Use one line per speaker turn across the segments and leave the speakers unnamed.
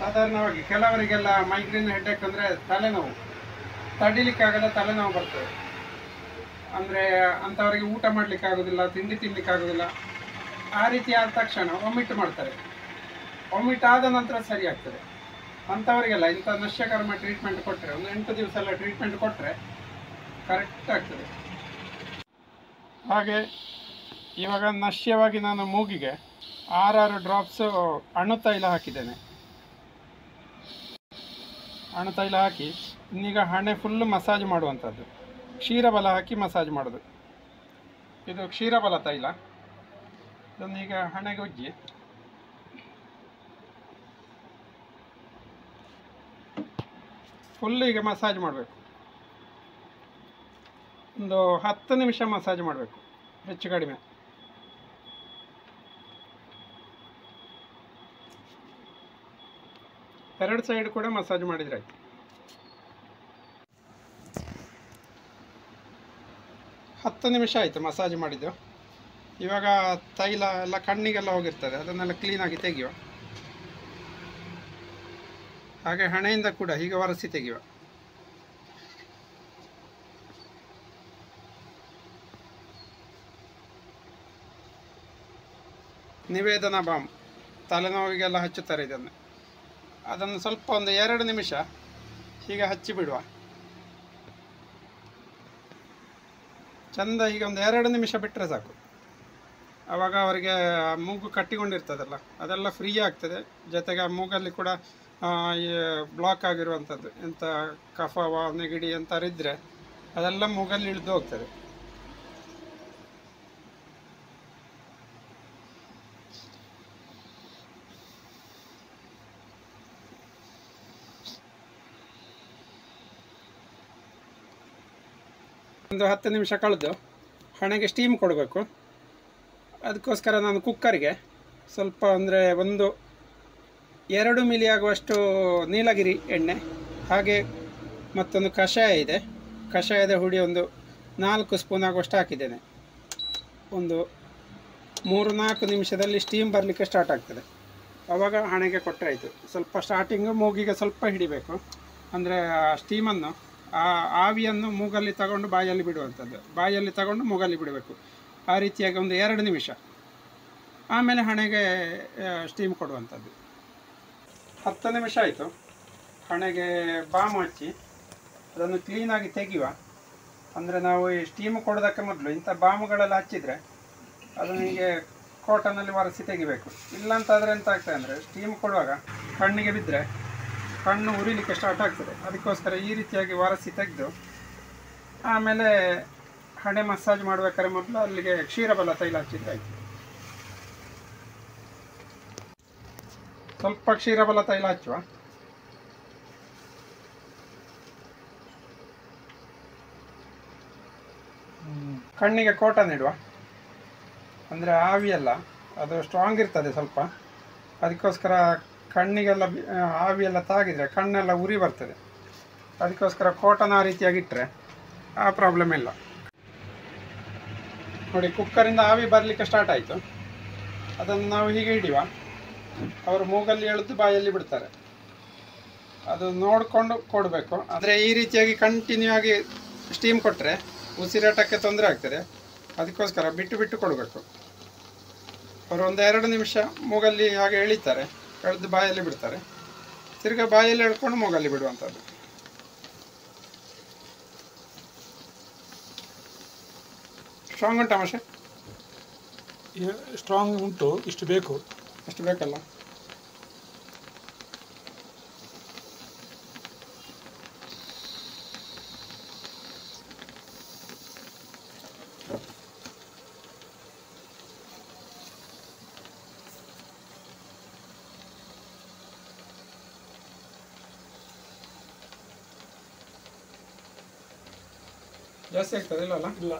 ಸಾಧಾರಣವಾಗಿ ಕೆಲವರಿಗೆಲ್ಲ migraine headache ಅಂದರೆ ತಲೆನೋವು ತಡಿಲಿಕ್ಕಾಗಲ್ಲ ತಲೆನೋವು ಬರ್ತದೆ ಅಂದರೆ ಅಂಥವರಿಗೆ ಊಟ ಮಾಡಲಿಕ್ಕೆ ಆಗೋದಿಲ್ಲ ತಿಂಡಿ ತಿನ್ಲಿಕ್ಕೆ ಆಗೋದಿಲ್ಲ ಆ ರೀತಿ ಆದ ತಕ್ಷಣ ವಾಮಿಟ್ ಮಾಡ್ತಾರೆ ವಾಮಿಟ್ ಆದ ನಂತರ ಸರಿ ಆಗ್ತದೆ ಅಂಥವರಿಗೆಲ್ಲ ಇಂಥ ನಶ್ಯಕರ್ಮ ಟ್ರೀಟ್ಮೆಂಟ್ ಕೊಟ್ಟರೆ ಒಂದು ಎಂಟು ದಿವಸ ಎಲ್ಲ ಟ್ರೀಟ್ಮೆಂಟ್ ಕೊಟ್ಟರೆ ಕರೆಕ್ಟ್ ಆಗ್ತದೆ ಹಾಗೆ ಇವಾಗ ನಶ್ಯವಾಗಿ ನಾನು ಮೂಗಿಗೆ ಆರಾರು ಡ್ರಾಪ್ಸು ಅಣುತೈಲ ಹಾಕಿದ್ದೇನೆ ಅಣುತೈಲ ಹಾಕಿ ಇನ್ನೀಗ ಹಣೆ ಫುಲ್ಲು ಮಸಾಜ್ ಮಾಡುವಂಥದ್ದು ಕ್ಷೀರಬಲ ಹಾಕಿ ಮಸಾಜ್ ಮಾಡೋದು ಇದು ಕ್ಷೀರಬಲ ತೈಲ ಇದನ್ನೀಗ ಹಣೆಗೆ ಉಜ್ಜಿ ಫುಲ್ ಈಗ ಮಸಾಜ್ ಮಾಡಬೇಕು ಒಂದು ಹತ್ತು ನಿಮಿಷ ಮಸಾಜ್ ಮಾಡಬೇಕು ಹೆಚ್ಚು ಕಡಿಮೆ ಎರಡು ಸೈಡ್ ಕೂಡ ಮಸಾಜ್ ಮಾಡಿದ್ರೆ ಆಯ್ತು ಹತ್ತು ನಿಮಿಷ ಆಯಿತು ಮಸಾಜ್ ಮಾಡಿದ್ದು ಇವಾಗ ತೈಲ ಎಲ್ಲ ಕಣ್ಣಿಗೆಲ್ಲ ಹೋಗಿರ್ತದೆ ಅದನ್ನೆಲ್ಲ ಕ್ಲೀನಾಗಿ ತೆಗೆಯುವ ಹಾಗೆ ಹಣೆಯಿಂದ ಕೂಡ ಹೀಗೆ ಒರೆಸಿ ತೆಗೆಯುವ ನಿವೇದನ ಬಾಂಬ್ ತಲೆನೋವಿಗೆಲ್ಲ ಹಚ್ಚುತ್ತಾರೆ ಇದನ್ನು ಅದನ್ನು ಸ್ವಲ್ಪ ಒಂದು ಎರಡು ನಿಮಿಷ ಹೀಗೆ ಹಚ್ಚಿ ಬಿಡುವ ಚಂದ ಹೀಗೆ ಒಂದು ಎರಡು ನಿಮಿಷ ಬಿಟ್ಟರೆ ಸಾಕು ಆವಾಗ ಅವರಿಗೆ ಆ ಮೂಗು ಕಟ್ಟಿಕೊಂಡಿರ್ತದಲ್ಲ ಅದೆಲ್ಲ ಫ್ರೀ ಆಗ್ತದೆ ಜೊತೆಗೆ ಆ ಮೂಗಲ್ಲಿ ಕೂಡ ಬ್ಲಾಕ್ ಆಗಿರುವಂಥದ್ದು ಎಂಥ ಕಫ ವಾ ನೆಗಡಿ ಎಂಥವ್ರು ಇದ್ದರೆ ಅದೆಲ್ಲ ಮೂಗಲ್ಲಿ ಇಳಿದು ಹೋಗ್ತದೆ ಒಂದು ಹತ್ತು ನಿಮಿಷ ಕಳೆದು ಹಣೆಗೆ ಸ್ಟೀಮ್ ಕೊಡಬೇಕು ಅದಕ್ಕೋಸ್ಕರ ನಾನು ಕುಕ್ಕರಿಗೆ ಸ್ವಲ್ಪ ಅಂದರೆ ಒಂದು ಎರಡು ಮಿಲಿ ಆಗುವಷ್ಟು ನೀಲಗಿರಿ ಎಣ್ಣೆ ಹಾಗೆ ಮತ್ತೊಂದು ಕಷಾಯ ಇದೆ ಕಷಾಯದ ಹುಡಿ ಒಂದು ನಾಲ್ಕು ಸ್ಪೂನ್ ಆಗುವಷ್ಟು ಹಾಕಿದ್ದೇನೆ ಒಂದು ಮೂರು ನಾಲ್ಕು ನಿಮಿಷದಲ್ಲಿ ಸ್ಟೀಮ್ ಬರಲಿಕ್ಕೆ ಸ್ಟಾರ್ಟ್ ಆಗ್ತದೆ ಆವಾಗ ಹಣೆಗೆ ಕೊಟ್ಟರೆ ಆಯಿತು ಸ್ವಲ್ಪ ಸ್ಟಾರ್ಟಿಂಗು ಮೂಗಿಗೆ ಸ್ವಲ್ಪ ಹಿಡಿಬೇಕು ಅಂದರೆ ಸ್ಟೀಮನ್ನು ಆ ಆವಿಯನ್ನು ಮೂಗಲ್ಲಿ ತಗೊಂಡು ಬಾಯಲ್ಲಿ ಬಿಡುವಂಥದ್ದು ಬಾಯಲ್ಲಿ ತಗೊಂಡು ಮೂಗಲ್ಲಿ ಬಿಡಬೇಕು ಆ ರೀತಿಯಾಗಿ ಒಂದು ಎರಡು ನಿಮಿಷ ಆಮೇಲೆ ಹಣೆಗೆ ಸ್ಟೀಮ್ ಕೊಡುವಂಥದ್ದು ಹತ್ತು ನಿಮಿಷ ಆಯಿತು ಹಣೆಗೆ ಬಾಮ್ ಹಚ್ಚಿ ಅದನ್ನು ಕ್ಲೀನಾಗಿ ತೆಗೆಯುವ ಅಂದರೆ ನಾವು ಈ ಸ್ಟೀಮ್ ಕೊಡೋದಕ್ಕೆ ಮೊದಲು ಇಂಥ ಬಾಮುಗಳೆಲ್ಲ ಹಚ್ಚಿದರೆ ಅದನ್ನು ಹೀಗೆ ಕಾಟನಲ್ಲಿ ಒರೆಸಿ ತೆಗಿಬೇಕು ಇಲ್ಲಾಂತಾದರೆ ಎಂತ ಆಗ್ತದೆ ಅಂದರೆ ಸ್ಟೀಮ್ ಕೊಡುವಾಗ ಕಣ್ಣಿಗೆ ಬಿದ್ದರೆ ಕಣ್ಣು ಉರಿಲಿಕ್ಕೆ ಸ್ಟಾರ್ಟ್ ಆಗ್ತದೆ ಅದಕ್ಕೋಸ್ಕರ ಈ ರೀತಿಯಾಗಿ ಒರೆಸಿ ತೆಗೆದು ಆಮೇಲೆ ಹಣೆ ಮಸಾಜ್ ಮಾಡ್ಬೇಕಾದ್ರೆ ಮೊದಲು ಅಲ್ಲಿಗೆ ಕ್ಷೀರಬಲ ತೈಲ ಹಚ್ಚಿದ್ರೆ ಆಯಿತು ಸ್ವಲ್ಪ ಕ್ಷೀರಬಲ ತೈಲ ಹಚ್ಚುವ ಕಣ್ಣಿಗೆ ಕೋಟನ್ ಇಡುವ ಅಂದರೆ ಆವಿಯಲ್ಲ ಅದು ಸ್ಟ್ರಾಂಗ್ ಇರ್ತದೆ ಸ್ವಲ್ಪ ಅದಕ್ಕೋಸ್ಕರ ಕಣ್ಣಿಗೆಲ್ಲ ಬಿ- ಆ, ಆವಿಯೆಲ್ಲ ತಾಗಿದರೆ ಕಣ್ಣೆಲ್ಲ ಉರಿ ಬರ್ತದೆ ಅದಕ್ಕೋಸ್ಕರ ಕೋಟನ್ ಆ ರೀತಿಯಾಗಿ ಇಟ್ಟರೆ ಆ ಪ್ರಾಬ್ಲಮ್ ಇಲ್ಲ ನೋಡಿ ಕುಕ್ಕರಿಂದ ಆವಿ ಬರಲಿಕ್ಕೆ ಸ್ಟಾರ್ಟ್ ಆಯಿತು ಅದನ್ನು ನಾವು ಹೀಗೆ ಹಿಡಿಯುವ ಅವರು ಮೂಗಲ್ಲಿ ಎಳೆದು ಬಾಯಲ್ಲಿ ಬಿಡ್ತಾರೆ ಅದು ನೋಡಿಕೊಂಡು ಕೊಡಬೇಕು ಅಂದರೆ ಈ ರೀತಿಯಾಗಿ ಕಂಟಿನ್ಯೂ ಆಗಿ ಸ್ಟೀಮ್ ಕೊಟ್ಟರೆ ಉಸಿರಾಟಕ್ಕೆ ತೊಂದರೆ ಆಗ್ತದೆ ಅದಕ್ಕೋಸ್ಕರ ಬಿಟ್ಟು ಬಿಟ್ಟು ಕೊಡಬೇಕು ಅವರು ಒಂದು ಎರಡು ನಿಮಿಷ ಮೂಗಲ್ಲಿ ಹಾಗೆ ಎಳಿತಾರೆ ಎಳೆದು ಬಾಯಲ್ಲಿ ಬಿಡ್ತಾರೆ ತಿರ್ಗಾ ಬಾಯಲ್ಲಿ ಎಳ್ಕೊಂಡು ಮೂಗಲ್ಲಿ ಬಿಡುವಂಥದ್ದು ಸ್ಟ್ರಾಂಗ್ ಉಂಟಾ ಮಾಷೆ
ಸ್ಟ್ರಾಂಗ್ ಉಂಟು ಇಷ್ಟು ಬೇಕು
ಅಷ್ಟು ಬೇಕಲ್ಲ ಜಾಸ್ತಿ ಆಗ್ತದೆ ಇಲ್ಲಲ್ಲ
ಇಲ್ಲ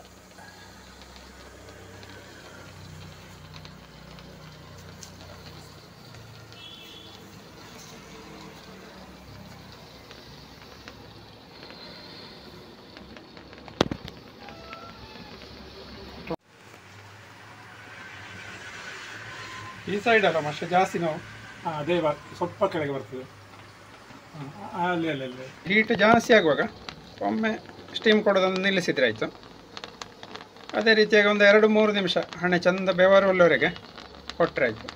ಈ ಸೈಡ್ ಅಲ್ಲ ಮತ್ತೆ ಜಾಸ್ತಿ ನೋವು
ಹಾಂ ಅದೇ ಬರ್- ಸ್ವಲ್ಪ ಕೆಳಗೆ ಬರ್ತದೆ ಹಾಂ ಅಲ್ಲಿ ಅಲ್ಲಿ ಅಲ್ಲಿ
ಹೀಟ್ ಜಾಸ್ತಿ ಆಗುವಾಗ ಒಮ್ಮೆ ಸ್ಟೀಮ್ ಕೊಡೋದನ್ನು ನಿಲ್ಲಿಸಿದ್ರೆ ಆಯಿತು ಅದೇ ರೀತಿಯಾಗಿ ಒಂದು ಎರಡು ಮೂರು ನಿಮಿಷ ಹಣೆ ಚಂದ ಬೆವರುವವರೆಗೆ ಕೊಟ್ಟರೆ ಆಯಿತು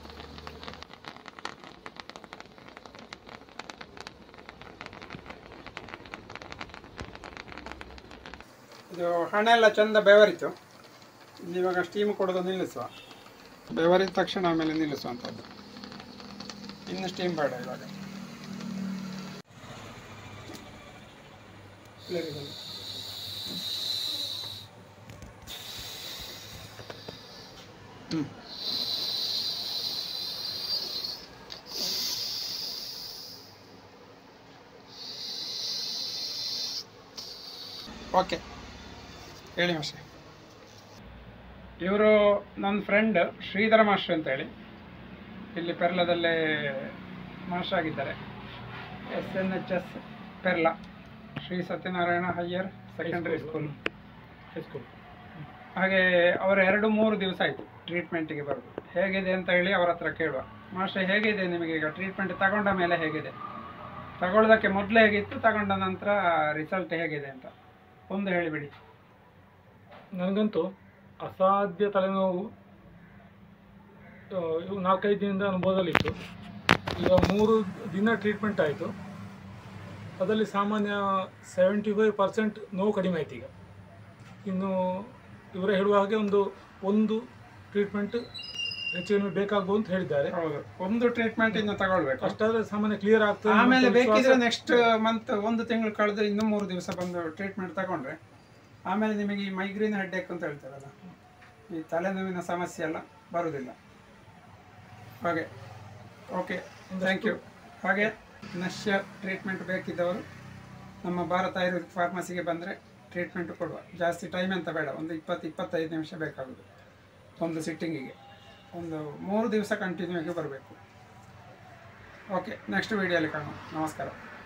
ಇದು ಹಣೆ ಎಲ್ಲ ಚಂದ ಬೆವರಿತು ಇವಾಗ ಸ್ಟೀಮ್ ಕೊಡೋದು ನಿಲ್ಲಿಸುವ ಬೆವರಿದ ತಕ್ಷಣ ಆಮೇಲೆ ನಿಲ್ಲಿಸುವಂಥದ್ದು ಇನ್ನು ಸ್ಟೀಮ್ ಬೇಡ ಇವಾಗ ಪ್ಲೇಟಿನಲ್ಲಿ. ಹ್ಮ್. ಓಕೆ ಹೇಳಿ ಮಾಸ್ಟರ್ ಇವರು ನನ್ನ ಫ್ರೆಂಡ್ ಶ್ರೀಧರ ಮಾಸ್ಟರ್ ಅಂತ ಹೇಳಿ ಇಲ್ಲಿ ಪೆರ್ಲದಲ್ಲೇ ಮಾಸ್ಟರ್ ಆಗಿದ್ದಾರೆ S N H S Perla Shri Satyanarayana higher secondary school
high school
ಹಾಗೆ ಅವರ ಎರಡು ಮೂರು ದಿವಸ ಆಯಿತು ಟ್ರೀಟ್ಮೆಂಟಿಗೆ ಬರೋದು ಹೇಗಿದೆ ಅಂತ ಹೇಳಿ ಅವರ ಹತ್ರ ಕೇಳುವ ಮಾಸ್ಟರ್ ಹೇಗಿದೆ ನಿಮಗೆ ಈಗ ಟ್ರೀಟ್ಮೆಂಟ್ ತಗೊಂಡ ಮೇಲೆ ಹೇಗಿದೆ ತಗೊಳ್ಳೋದಕ್ಕೆ ಮೊದಲು ಹೇಗಿತ್ತು ತಗೊಂಡ ನಂತರ ರಿಸಲ್ಟ್ ಹೇಗಿದೆ ಅಂತ ಒಂದು ಹೇಳಿಬಿಡಿ
ನನಗಂತೂ ಅಸಾಧ್ಯ ತಲೆನೋವು ಆ, ಇವು ನಾಲ್ಕೈದು ದಿನದ ಅನುಭವದಲ್ಲಿತ್ತು ಈಗ ಮೂರು ದಿನ ಟ್ರೀಟ್ಮೆಂಟ್ ಆಯಿತು ಅದರಲ್ಲಿ ಸಾಮಾನ್ಯ ಸೆವೆಂಟಿ ಫೈವ್ ಪರ್ಸೆಂಟ್ ನೋವು ಕಡಿಮೆ ಆಯ್ತು ಈಗ ಇನ್ನು ಇವರೇ ಹೇಳುವ ಹಾಗೆ ಒಂದು ಒಂದು ಟ್ರೀಟ್ಮೆಂಟ್ ಹೆಚ್ಚು ಕಡಿಮೆ ಬೇಕಾಗ್ಬೋದು ಅಂತ ಹೇಳಿದ್ದಾರೆ
ಹೌದು ಒಂದು ಟ್ರೀಟ್ಮೆಂಟ್ ಇನ್ನು ತಗೊಳ್ಬೇಕು
ಅಷ್ಟಾದ್ರೆ ಸಾಮಾನ್ಯ ಕ್ಲಿಯರ್ ಆಗ್ತದೆ ಅನ್ನೋ
ಆಮೇಲೆ
ವಿಶ್ವಾಸ-
ಬೇಕಿದ್ರೆ ನೆಕ್ಸ್ಟ್ ಮಂತ್ ಒಂದು ತಿಂಗಳು ಕಳೆದ್ರೆ ಇನ್ನೂ ಮೂರು ದಿವಸ ಬಂದು ಟ್ರೀಟ್ಮೆಂಟ್ ತಗೊಂಡ್ರೆ ಆಮೇಲೆ ನಿಮಗೆ ಈ ಮೈಗ್ರೇನ್ ಹೆಡ್ಡೇಕ್ ಅಂತ ಹೇಳ್ತಾರಲ್ಲ ಈ ತಲೆನೋವಿನ ಸಮಸ್ಯೆ ಎಲ್ಲ ಬರುವುದಿಲ್ಲ ಹಾಗೆ ಓಕೆ ಥ್ಯಾಂಕ್ ಯು ಹಾಗೆ ನಶ್ಯ ಟ್ರೀಟ್ಮೆಂಟ್ ಬೇಕಿದ್ದವರು ನಮ್ಮ ಭಾರತ ಆಯುರ್ವೇದಿಕ್ ಫಾರ್ಮಸಿಗೆ ಬಂದರೆ ಟ್ರೀಟ್ಮೆಂಟ್ ಕೊಡುವ ಜಾಸ್ತಿ ಟೈಮ್ ಅಂತ ಬೇಡ ಒಂದು ಇಪ್ಪತ್ತು ಇಪ್ಪತ್ತೈದು ನಿಮಿಷ ಬೇಕಾಗೋದು ಒಂದು ಸಿಟ್ಟಿಂಗಿಗೆ ಒಂದು ಮೂರು ದಿವಸ ಕಂಟಿನ್ಯೂ ಆಗಿ ಬರಬೇಕು ಓಕೆ ನೆಕ್ಸ್ಟ್ ವೀಡಿಯೋಲಿ ಕಾಣುವ ನಮಸ್ಕಾರ